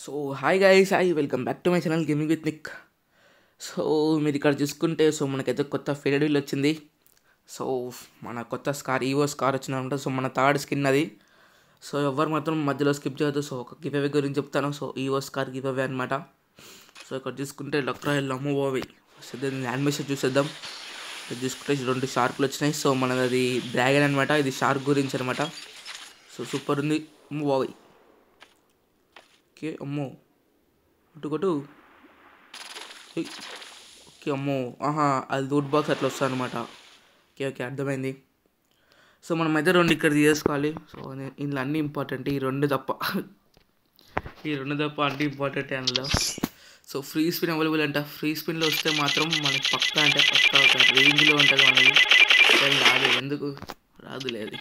So hi guys hi welcome back to my channel gaming with Nick so మీరు ఇక్కడ చూసుకుంటే so మనకైతే కొత్త ఫెడెడ్ వీల్ వచ్చింది సో మన కొత్త స్కార్ ఈవో స్కార్ వచ్చిందనమాట సో మన థర్డ్ స్కిన్ అది సో ఎవరు మాత్రం మధ్యలో స్కిప్ చేయొద్దు సో ఒక గివ్ అవే గురించి చెప్తాను so evo scar giveaway అనమాట సో ఇక్కడ చూసుకుంటే లక్రాయల్ అమ్మ బావి సో దీన్ని యానిమేషన్ చూసేద్దాం ఇక్కడ చూసుకుంటే రెండు షార్క్లు వచ్చినాయి సో మనది అది డ్రాగన్ అనమాట ఇది షార్క్ గురించి అనమాట సో సూపర్ ఉంది అమ్మ బావి ఓకే అమ్మో అటు కొట్టు ఏయ్. ఓకే అమ్మో ఆహా అది లూట్ బాక్స్ అట్లా వస్తుంది అనమాట ఓకే ఓకే అర్థమైంది సో మనం అయితే రెండు ఇక్కడ తీసుకోవాలి సో నే- ఇందులో అన్నీ ఇంపార్టెంట్ ఈ రెండు తప్ప ఈ రెండు తప్ప అన్నీ ఇంపార్టెంట్ అందులో సో ఫ్రీ స్పిన్ అవైలబుల్ అంట ఫ్రీ స్పిన్లో వస్తే మాత్రం మనకి పక్కా అంటే పక్కా ఒక రేంజ్లో ఉంటుంది మనది కానీ రాదు ఎందుకు రాదు లేదు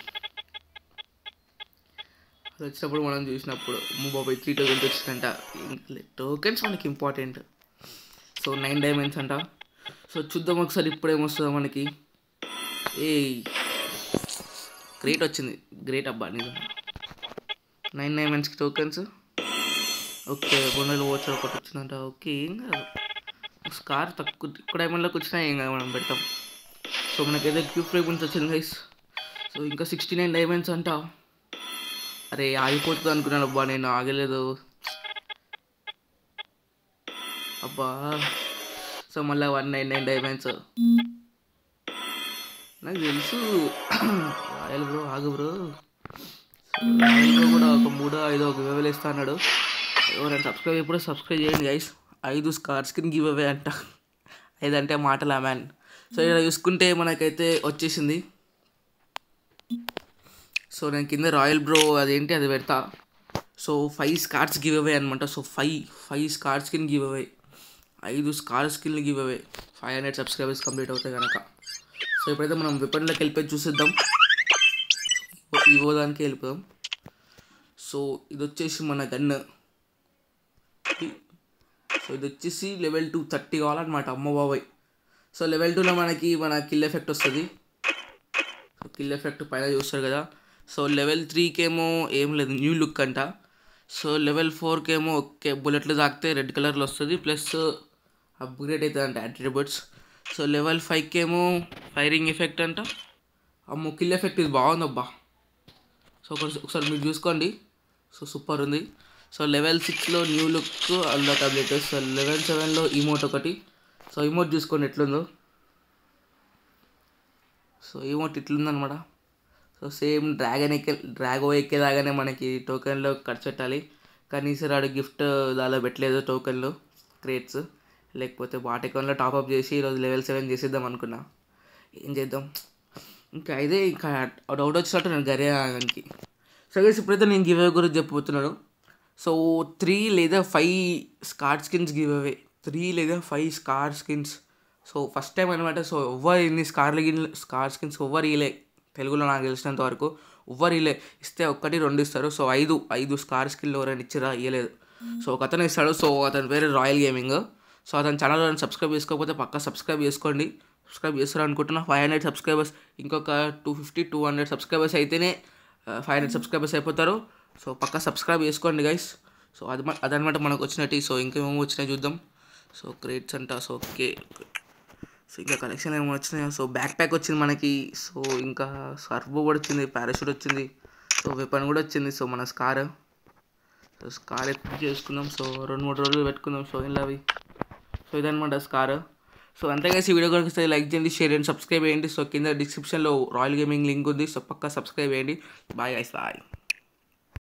అది వచ్చినప్పుడు మనం చూసినప్పుడు అమ్మ బాబాయ్ త్రీ థౌజండ్ వచ్చిందంట టోకెన్స్ మనకి ఇంపార్టెంట్ సో నైన్ డైమండ్స్ అంట సో చూద్దాం ఒకసారి ఇప్పుడు ఏమొస్తుందో మనకి ఏ గ్రేట్ వచ్చింది గ్రేట్ అబ్బా నిజం నైన్ డైమండ్స్కి టోకెన్స్ ఓకే బొండలు వచ్చి ఒకటి వచ్చిందంట ఓకే ఏం కాదు స్కార్ తక్కువ ఎక్కువ డైమండ్లోకి వచ్చినా ఏం కాదు మనం పెడతాం సో మనకైతే క్యూబ్ ఫ్రేగ్రెన్స్ వచ్చింది గైస్ సో ఇంకా సిక్స్టీ నైన్ డైమండ్స్ అంట అరే ఆగిపోతుంది అనుకున్నాను అబ్బా నేను ఆగలేదు అబ్బా సో మళ్ళీ వన్ నైన్ నైన్ డైమండ్స్ నాకు తెలుసు రాయల్ బ్రో ఆగు బ్రో రాయల్ బ్రో కూడా ఒక మూడో ఐదో ఒక గివ్ ఇస్తా అన్నాడు ఎవరైనా సబ్స్క్రైబ్ ఎప్పుడో సబ్స్క్రైబ్ చేయండి గైస్ ఐదు స్కార్ స్కిన్ గివ్ అవే అంట ఐదంటే మాటలా మ్యాన్ సో ఇక్కడ చూసుకుంటే మనకైతే వచ్చేసింది సో నేను కింద రాయల్ బ్రో అదేంటి అది పెడతా so five scars giveaway అనమాట so five five scar skin giveaway ఐదు scar skin giveaway five hundred subscribers complete అవుతాయి కనుక సో ఇప్పుడైతే మనం వెపన్లోకి వెళ్ళిపోయి చూసేద్దాం ఇవో దానికి వెళ్ళిపోదాం సో ఇది వచ్చేసి మన గన్ సో ఇది వచ్చేసి లెవెల్ టూ థర్టీ కావాలన్నమాట అమ్మ బాబాయ్ సో లెవెల్ టూలో మనకి మన కిల్ ఎఫెక్ట్ వస్తుంది సో కిల్ ఎఫెక్ట్ పైన చూస్తారు కదా సో లెవెల్ త్రీకేమో ఏం లేదు న్యూ లుక్ అంట సో లెవెల్ ఫోర్కేమో ఓకే బుల్లెట్లు తాకితే రెడ్ కలర్లో వస్తుంది ప్లస్ అప్గ్రేడ్ అవుతుంది అంట అట్రిబ్యూట్స్ సో లెవెల్ ఫైవ్కేమో ఫైరింగ్ ఎఫెక్ట్ అంట అమ్మో కిల్ ఎఫెక్ట్ ఇది బాగుందబ్బా సో ఒకసారి ఒకసారి మీరు చూసుకోండి సో సూపర్ ఉంది సో లెవెల్ సిక్స్లో న్యూ లుక్ అల్లా టాబ్లెట్ సో లెవెల్ సెవెన్లో ఇమోట్ ఒకటి సో ఇమోట్ చూసుకోండి ఎట్లుందో సో ఇమోట్ ఇట్లుందనమాట సో సేమ్ డ్రాగన్ ఎక్కే డ్రాగో ఎక్కేలాగానే మనకి టోకెన్లో ఖర్చు పెట్టాలి కానీ ఈసారి ఆడు గిఫ్ట్ దానిలో పెట్టలేదు టోకెన్లు క్రేట్స్ లేకపోతే వాటి అకౌంట్లో టాప్అప్ చేసి ఈరోజు లెవెల్ సెవెన్ చేసేద్దాం అనుకున్నా ఏం చేద్దాం ఇంకా ఇదే ఇంకా డౌట్ వచ్చినట్టు నేను గరియానికి సో గైస్ ఇప్పుడైతే నేను గివ్ అవే గురించి చెప్పబోతున్నాను సో త్రీ లేదా five scar skins giveaway three లేదా five scar skins so first time అనమాట సో ఎవ్వరు ఇన్ని స్కార్ స్కార్ స్కిన్స్ ఎవ్వరు ఇలే తెలుగులో నాకు తెలిసినంత వరకు ఎవ్వరు ఇలే ఇస్తే ఒక్కటి రెండు ఇస్తారు సో ఐదు ఐదు స్కార్ స్కిన్లు ఎవరైనా ఇచ్చిరా ఇవ్వలేదు సో ఒక అతను ఇస్తాడు సో అతని పేరు రాయల్ గేమింగ్ సో అతని ఛానల్ సబ్స్క్రైబ్ చేసుకోకపోతే పక్కా సబ్స్క్రైబ్ చేసుకోండి సబ్స్క్రైబ్ చేస్తారు అనుకుంటున్నా ఫైవ్ హండ్రెడ్ సబ్స్క్రైబర్స్ ఇంకొక two fifty two hundred subscribers అయితేనే ఫైవ్ హండ్రెడ్ సబ్స్క్రైబర్స్ అయిపోతారు సో పక్కా సబ్స్క్రైబ్ చేసుకోండి గైస్ సో అది మ- అదనమాట మనకు వచ్చినట్టు సో ఇంకేమేమో వచ్చినాయి చూద్దాం సో క్రేట్స్ అంట సో ఓకే సో ఇంకా కలెక్షన్ ఏమో వచ్చినాయి సో బ్యాక్ ప్యాక్ వచ్చింది మనకి సో ఇంకా సర్ఫ్ కూడా వచ్చింది పారాషూట్ వచ్చింది సో వెపన్ కూడా వచ్చింది సో మన స్కార్ సో స్కార్ ఎప్పుడు చేసుకుందాం సో రెండు మూడు రోజులు పెట్టుకుందాం సో ఇలా అవి సో ఇదనమాట స్కార్ సో అంతేగా ఈ వీడియో కనిపిస్తే లైక్ చేయండి షేర్ చేయండి సబ్స్క్రైబ్ చేయండి సో కింద డిస్క్రిప్షన్లో రాయల్ గేమింగ్ లింక్ ఉంది సో పక్కా సబ్స్క్రైబ్ చేయండి బాయ్ గైస్ బాయ్